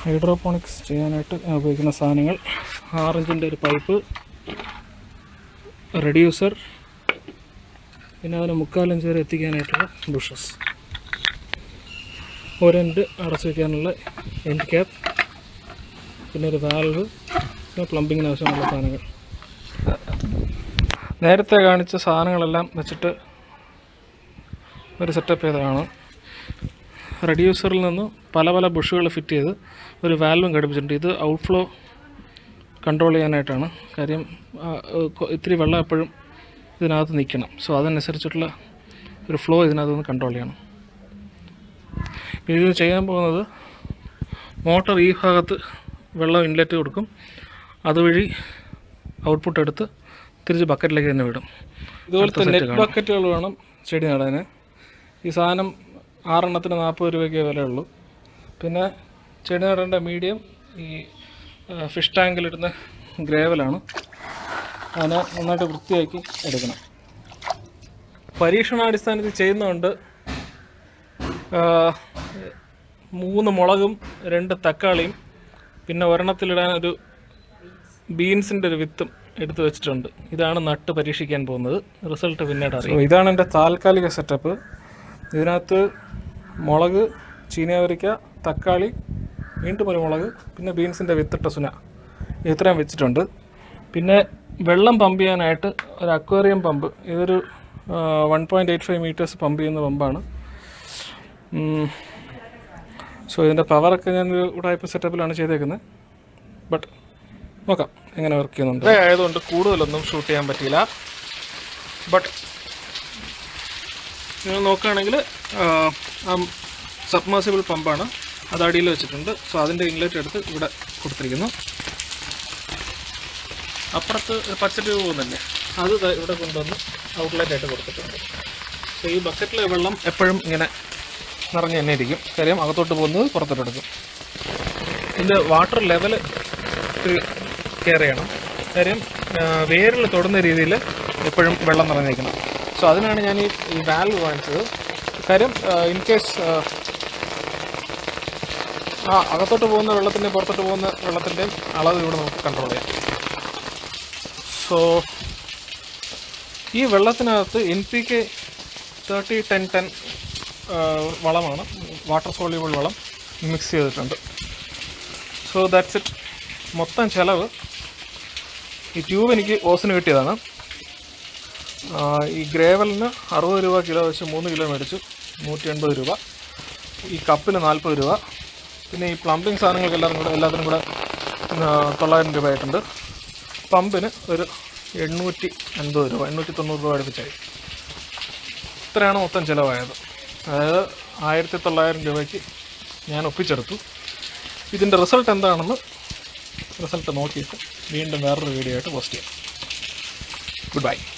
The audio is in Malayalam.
ഹൈഡ്രോപോണിക്സ് ചെയ്യാനായിട്ട് ഞാൻ ഉപയോഗിക്കുന്ന സാധനങ്ങൾ ആറിഞ്ചിൻ്റെ ഒരു പൈപ്പ് റെഡ്യൂസർ പിന്നെ അതിന് മുക്കാലഞ്ച് വരെ എത്തിക്കാനായിട്ടുള്ള ബുഷസ് ഒരെൻഡ് അടച്ചു വയ്ക്കാനുള്ള എൻഡ് ക്യാപ്പ് പിന്നെ ഒരു വാൽവ് പിന്നെ പ്ലംബിങ്ങിന് ആവശ്യമുള്ള സാധനങ്ങൾ നേരത്തെ കാണിച്ച സാധനങ്ങളെല്ലാം വെച്ചിട്ട് ഒരു സെറ്റപ്പ് ചെയ്തതാണ് റെഡ്യൂസറിൽ നിന്ന് പല പല ബുഷുകൾ ഫിറ്റ് ചെയ്ത് ഒരു വാൽവും ഘടിപ്പിച്ചിട്ടുണ്ട് ഇത് ഔട്ട്ഫ്ലോ കൺട്രോൾ ചെയ്യാനായിട്ടാണ് കാര്യം ആ, കൊ- ഇത്തിരി വെള്ളം എപ്പോഴും ഇതിനകത്ത് നിൽക്കണം സോ അതനുസരിച്ചിട്ടുള്ള ഒരു ഫ്ലോ ഇതിനകത്ത് നിന്ന് കൺട്രോൾ ചെയ്യണം ഇത് ചെയ്യാൻ പോകുന്നത് മോട്ടർ ഈ ഭാഗത്ത് വെള്ളം ഇൻലെറ്റ് കൊടുക്കും അതുവഴി ഔട്ട്പുട്ട് എടുത്ത് തിരിച്ച് ബക്കറ്റിലേക്ക് തന്നെ വിടും ഇതുപോലത്തെ നെറ്റ് ബക്കറ്റുകൾ വേണം ചെടി നടാൻ ഈ സാധനം ആറെണ്ണത്തിന് നാൽപ്പത് രൂപയ്ക്ക് വിലയുള്ളൂ പിന്നെ ചെടി നടേണ്ട മീഡിയം ഈ ഫിഷ് ടാങ്കിലിടുന്ന ഗ്രേവലാണ് അതിനെ നന്നായിട്ട് വൃത്തിയാക്കി എടുക്കണം പരീക്ഷണാടിസ്ഥാനത്തിൽ ചെയ്യുന്നതുകൊണ്ട് ആ, മൂന്ന് മുളകും രണ്ട് തക്കാളിയും പിന്നെ ഒരെണ്ണത്തിലിടാൻ ഒരു ബീൻസിൻ്റെ ഒരു വിത്തും എടുത്തു വെച്ചിട്ടുണ്ട് ഇതാണ് നട്ട് പരീക്ഷിക്കാൻ പോകുന്നത് റിസൾട്ട് പിന്നീട് അറിയാം ഇതാണ് എൻ്റെ താൽക്കാലിക സെറ്റപ്പ് ഇതിനകത്ത് മുളക് ചീനവരിക്ക തക്കാളി വീണ്ടും ഒരു മുളക് പിന്നെ ബീൻസിൻ്റെ വിത്തിട്ട സുന ഇത്രയും വെച്ചിട്ടുണ്ട് പിന്നെ വെള്ളം പമ്പ് ചെയ്യാനായിട്ട് ഒരു അക്വേറിയം പമ്പ് ഇതൊരു one point eight five metres pump ചെയ്യുന്ന പമ്പാണ് സോ ഇതിൻ്റെ പവറൊക്കെ ഞാൻ ഒരു ഉടായ്പ സെറ്റപ്പിലാണ് ചെയ്തേക്കുന്നത് ബട്ട് നോക്കാം എങ്ങനെ വർക്ക് ചെയ്യുന്നുണ്ട് ആയതുകൊണ്ട് കൂടുതലൊന്നും ഷൂട്ട് ചെയ്യാൻ പറ്റിയില്ല ബട്ട് നിങ്ങൾ നോക്കുകയാണെങ്കിൽ സബ്മേഴ്സിബിൾ പമ്പാണ് അത് അടിയിൽ വെച്ചിട്ടുണ്ട് സോ അതിൻ്റെ ഇൻലെറ്റ് എടുത്ത് ഇവിടെ കൊടുത്തിരിക്കുന്നു അപ്പുറത്ത് ഒരു പച്ച ട്യൂബ് പോകുന്നില്ലേ അത് ദാ ഇവിടെ കൊണ്ടുവന്ന് ഔട്ട്ലെറ്റ് ആയിട്ട് കൊടുത്തിട്ടുണ്ട് സോ ഈ ബക്കറ്റിലെ വെള്ളം എപ്പോഴും ഇങ്ങനെ നിറഞ്ഞു തന്നെ ഇരിക്കും കാര്യം അകത്തോട്ട് പോകുന്നത് പുറത്തോട്ട് എടുക്കും ഇതിൻ്റെ വാട്ടർ ലെവൽ ഇത്തിരി കെയർ ചെയ്യണം കാര്യം ആ, വേരിൽ തൊടുന്ന രീതിയിൽ എപ്പോഴും വെള്ളം നിറഞ്ഞിരിക്കണം സോ അതിനാണ് ഞാൻ ഈ ഈ വാൽവ് വാങ്ങിച്ചത് കാര്യം ഇൻ കേസ് ആ അകത്തോട്ട് പോകുന്ന വെള്ളത്തിൻ്റെയും പുറത്തോട്ട് പോകുന്ന വെള്ളത്തിൻ്റെയും അളവ് ഇവിടെ നമുക്ക് കൺട്രോൾ ചെയ്യാം സോ ഈ വെള്ളത്തിനകത്ത് N P K thirty ten ten വളമാണ് വാട്ടർ സോള്യൂബിൾ വളം മിക്സ് ചെയ്തിട്ടുണ്ട് സോ ദാറ്റ്സ് ഇറ്റ് മൊത്തം ചിലവ് ഈ ട്യൂബ് എനിക്ക് ഓസിന് കിട്ടിയതാണ് ആ, ഈ ഗ്രേവലിന് അറുപത് രൂപ കിലോ വെച്ച് മൂന്ന് കിലോ മേടിച്ചു നൂറ്റി എൺപത് രൂപ ഈ കപ്പിന് നാൽപ്പത് രൂപ പിന്നെ ഈ പ്ലംബിംഗ് സാധനങ്ങൾക്ക് എല്ലാവരും കൂടെ എല്ലാത്തിനും കൂടെ ആ, തൊള്ളായിരം രൂപ ആയിട്ടുണ്ട് പമ്പിന് ഒരു എണ്ണൂറ്റി അൻപത് രൂപ എണ്ണൂറ്റി തൊണ്ണൂറ് രൂപ അടുപ്പിച്ചായി ഇത്രയാണ് മൊത്തം ചിലവായത് അതായത് ആയിരത്തി തൊള്ളായിരം രൂപയ്ക്ക് ഞാൻ ഒപ്പിച്ചെടുത്തു ഇതിൻ്റെ റിസൾട്ട് എന്താണെന്ന് റിസൾട്ട് നോക്കിയിട്ട് വീണ്ടും വേറൊരു വീഡിയോ ആയിട്ട് പോസ്റ്റ് ചെയ്യാം ഗുഡ് ബൈ